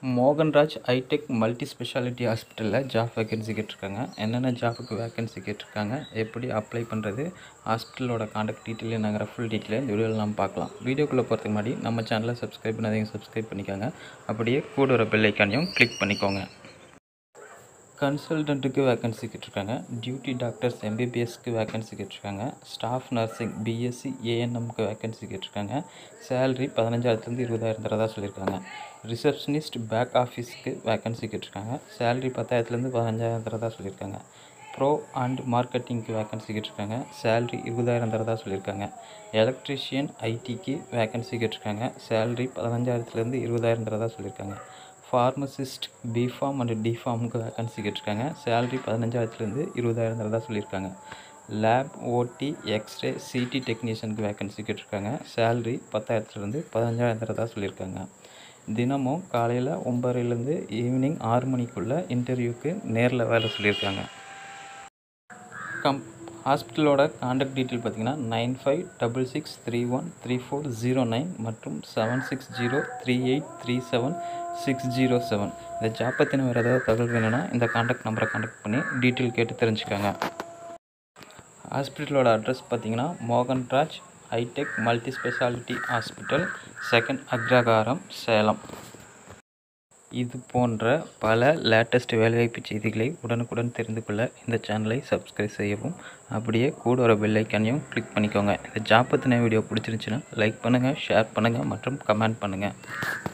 Mohanraj hi-tech multi speciality ஹாஸ்பிட்டலில் job vacancy கேட்டிருக்காங்க என்னென்ன ஜாப்புக்கு வேகன்சி கேட்டிருக்காங்க எப்படி அப்ளை பண்ணுறது ஹாஸ்பிட்டலோட காண்டாக்ட் டீட்டெயில் என்னங்கிற ஃபுல் டீட்டெயில் இந்த வீடியோவில் நம்ம பார்க்கலாம் வீடியோக்குள்ளே போகிறதுக்கு முன்னாடி நம்ம சேனலை சப்ஸ்கிரைப் பண்ணாதீங்க சப்ஸ்கிரைப் பண்ணிக்கோங்க அப்படியே கூட ஒரு பெல் ஐக்கானையும் கிளிக் பண்ணிக்கோங்க கன்சல்டண்ட்டுக்கு வேகன்சி கேட்டிருக்காங்க டியூட்டி டாக்டர்ஸ் எம்பிபிஎஸ்க்கு வேகன்சி கேட்டிருக்காங்க ஸ்டாஃப் நர்சிங் பிஎஸ்சி ஏஎன்எம்க்கு வேகன்சி கேட்டிருக்காங்க சேலரி பதினஞ்சாயிரத்துலேருந்து இருபதாயிரம் தரதா சொல்லியிருக்காங்க ரிசப்ஷனிஸ்ட் பேக் ஆஃபீஸ்க்கு வேகன்சி கேட்டிருக்காங்க சேலரி பத்தாயிரத்துலேருந்து பதினஞ்சாயிரம் தரதா சொல்லியிருக்காங்க ப்ரோ அண்ட் மார்க்கெட்டிங்க்கு வேகன்சி கேட்டிருக்காங்க சேலரி இருபதாயிரம் தரதா சொல்லியிருக்காங்க எலக்ட்ரிஷியன் ஐடிக்கு வேகன்சி கேட்டிருக்காங்க சேலரி பதினஞ்சாயிரத்துலேருந்து இருபதாயிரம் தரதா சொல்லியிருக்காங்க ஃபார்மசிஸ்ட் பிஃபார்ம் அண்ட் டிஃபார்முக்கு வேகன்சி கேட்டிருக்காங்க சேலரி பதினஞ்சாயிரத்துலேருந்து இருபதாயிரம் தரதா சொல்லியிருக்காங்க லேப் ஓடி எக்ஸ்ரே சிடி டெக்னீஷியனுக்கு வேகன்சி கேட்டிருக்காங்க சேலரி பத்தாயிரத்துலேருந்து பதினஞ்சாயிரம் தரதா சொல்லியிருக்காங்க தினமும் காலையில் ஒம்பதுலேருந்து ஈவினிங் ஆறு மணிக்குள்ளே இன்டர்வியூக்கு நேரில் வேலை சொல்லியிருக்காங்க கம் ஹாஸ்பிட்டலோட காண்டாக்ட் டீட்டெயில் பார்த்தீங்கன்னா nine five double six three one three four zero nine மற்றும் seven six zero three eight three seven six zero seven இந்த ஜாப் பற்றின வேறு ஏதாவது தகவல் வேணும்னா இந்த காண்டாக்ட் நம்பரை காண்டாக்ட் பண்ணி டீட்டெயில் கேட்டு தெரிஞ்சுக்கோங்க ஹாஸ்பிட்டலோட அட்ரஸ் பார்த்தீங்கன்னா Mohanraj hi-tech multi speciality hospital second Agraharam Salem இது போன்ற பல லேட்டஸ்ட் வேலைவாய்ப்பு செய்திகளை உடனுக்குடன் தெரிந்து கொள்ள இந்த சேனலை சப்ஸ்கிரைப் செய்யவும் அப்படியே கூட ஒரு பெல் ஐக்கானையும் கிளிக் பண்ணிக்கோங்க இந்த ஜாப் பற்றின வீடியோ பிடிச்சிருந்துச்சுன்னா லைக் பண்ணுங்கள் ஷேர் பண்ணுங்கள் மற்றும் கமெண்ட் பண்ணுங்கள்